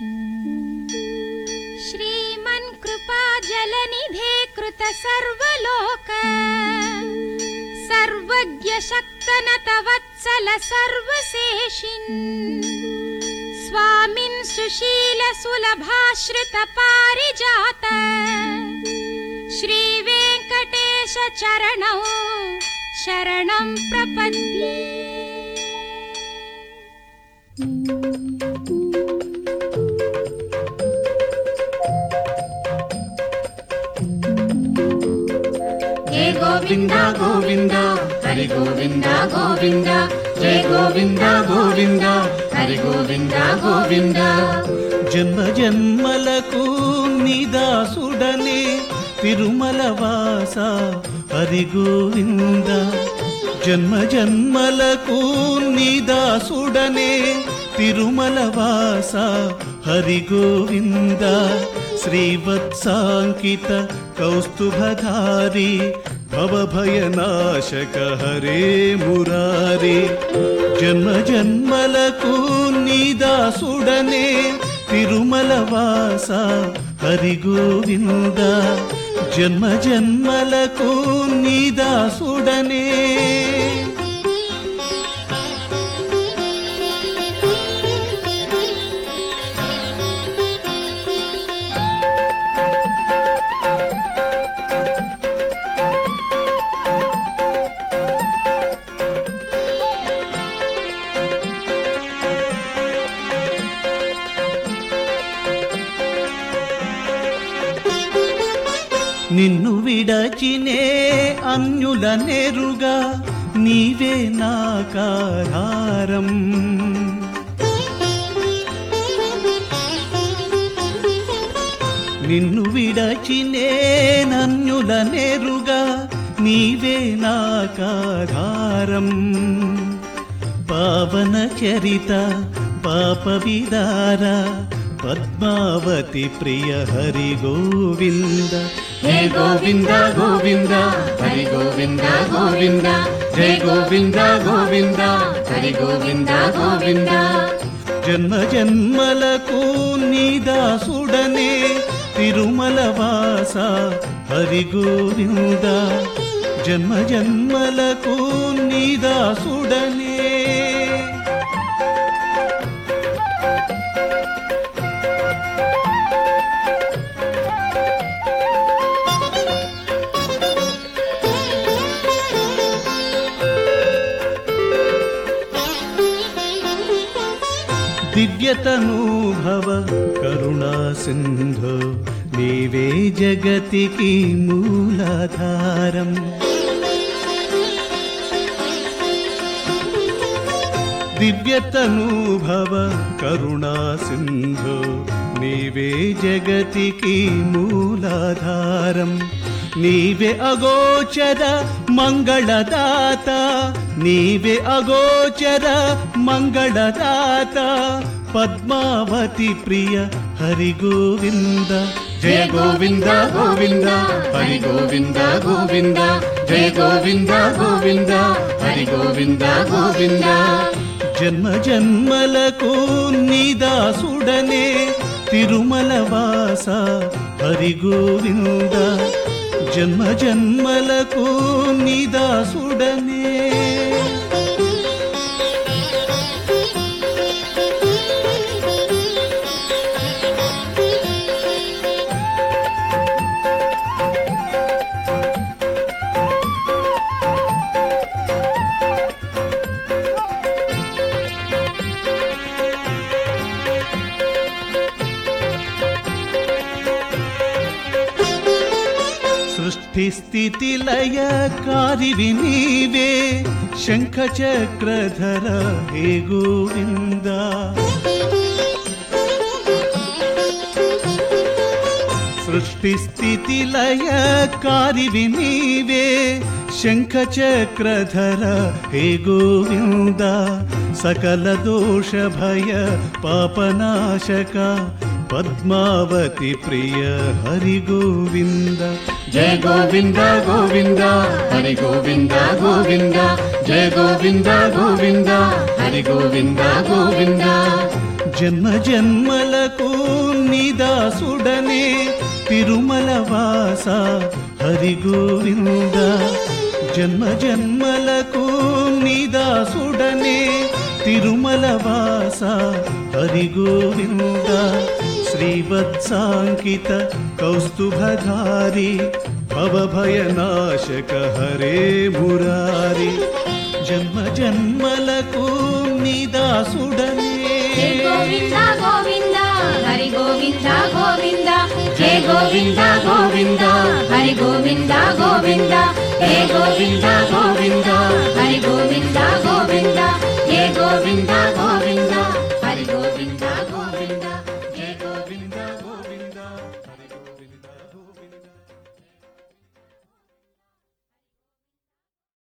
श्रीमन्कृपाजलनिधे कृत सर्वलोक सर्वज्ञ शक्तनत वत्सल सर्वशेषिन् स्वामिन् सुशील सुलभाश्रित पारिजात श्रीवेङ्कटेश चरणौ शरणं प्रपद्ये జయ గోవింద గోవింద హరి గోవింద గోవింద జయ గోవింద గోవింద హరి గోవింద గోవింద జన్మ జన్మలకు నిదాసుడనే తిరుమల వాస హరి గోవింద జన్మ జన్మలకు నిదాసుడనే తిరుమల వాస హరి గోవింద శ్రీవత్సాంకిత కౌస్తుభధారి భవభయనాశక హరే మురారి జన్మ జన్మలకు నీదాసుడనే తిరుమల వాస హరి గోవింద జన్మ జన్మలకు నీదాసుడనే నిన్ను విడచినే అన్యుల నెరుగా నీవే నాకాధారం నిన్ను విడచినే నన్యుల నెరుగా నీవే నాకాధారం పావన చరిత పాప విదార పద్మావతి ప్రియ హరి గోవింద హే గోవింద గోవింద హరి గోవింద గోవింద జయ గోవింద గోవింద హరి గోవింద గోవింద జన్మ జన్మలకు నీదాసుడనే తిరుమల వాస హరి గోవింద జన్మ జన్మలకు నీదాసుడనే దివ్యతనూభవ కరుణా సింధు నీవే జగతికి మూలాధారం దివ్యతనూభవ కరుణా సింధు నీవే జగతికి మూలాధారం నీవే అగోచర మంగళదాత నీవే అగోచర మంగళదాత పద్మావతి ప్రియ హరి గోవింద జయ గోవింద గోవింద హరి గోవింద గోవింద జయ గోవింద గోవింద హరి గోవింద గోవింద జన్మ జన్మలకు నీదాసుడనే తిరుమల వాస హరి గోవింద జన్మ జన్మలకు నీదాసుడనే సృష్టి స్థితి లయ కారివి నీవే శంఖ చక్రధర హే గోవింద సృష్టి స్థితి లయ కారివి నీవే శంఖ చక్రధర హే గోవింద సకల దోష భయ పాపనాశక పద్మావతి ప్రియ హరి గోవింద జయ గోవింద గోవింద హరి గోవింద గోవింద జయ గోవింద గోవింద హరి గోవింద గోవింద జన్మ జన్మలకు నిదాసుడనే తిరుమల వాస హరి గోవింద జన్మ జన్మలకు నిదాసుడనే తిరుమల వాస హరి గోవింద శ్రీవత్సాంకిత కౌస్తుభధారి భవభయనాశక హరే మురారి జన్మ జన్మలకు నిదాసుడనే జయ గోవింద గోవింద హరి గోవింద గోవింద జయ గోవింద గోవింద హరి గోవింద గోవింద జయ గోవింద గోవింద